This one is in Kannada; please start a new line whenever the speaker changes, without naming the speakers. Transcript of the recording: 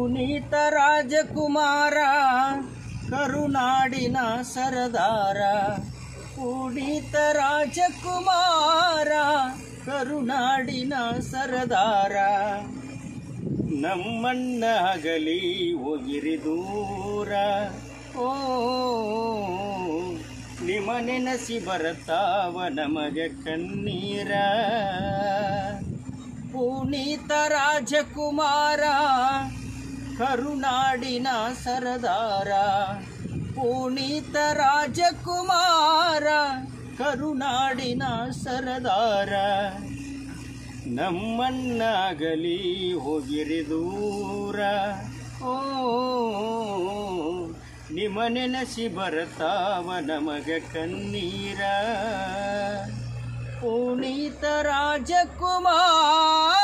ಪುನೀತ ರಾಜಕುಮಾರ ಕರುನಾಡಿನ ಸರದಾರ ಪುನೀತ ರಾಜಕುಮಾರ ಕರುನಾಡಿನ ಸರದಾರ ನಮ್ಮಣ್ಣ ಅಗಲಿ ಹೋಗಿರಿ ದೂರ ಓ ನಿಮ್ಮ ನೆನಸಿ ಬರತಾವ ನಮಗೆ ಕಣ್ಣೀರ ಪುನೀತ ರಾಜಕುಮಾರ ಕರುನಾಡಿನ ಸರದಾರ ಪುನೀತ ರಾಜಕುಮಾರ ಕರುನಾಡಿನ ಸರದಾರ ನಮ್ಮನ್ನಾಗಲಿ ಹೋಗಿರಿ ದೂರ ಓ ನಿಮ್ಮ ನೆನಸಿ ಬರ್ತಾವ ನಮಗ ಕಣ್ಣೀರ ಪುನೀತ ರಾಜಕುಮಾರ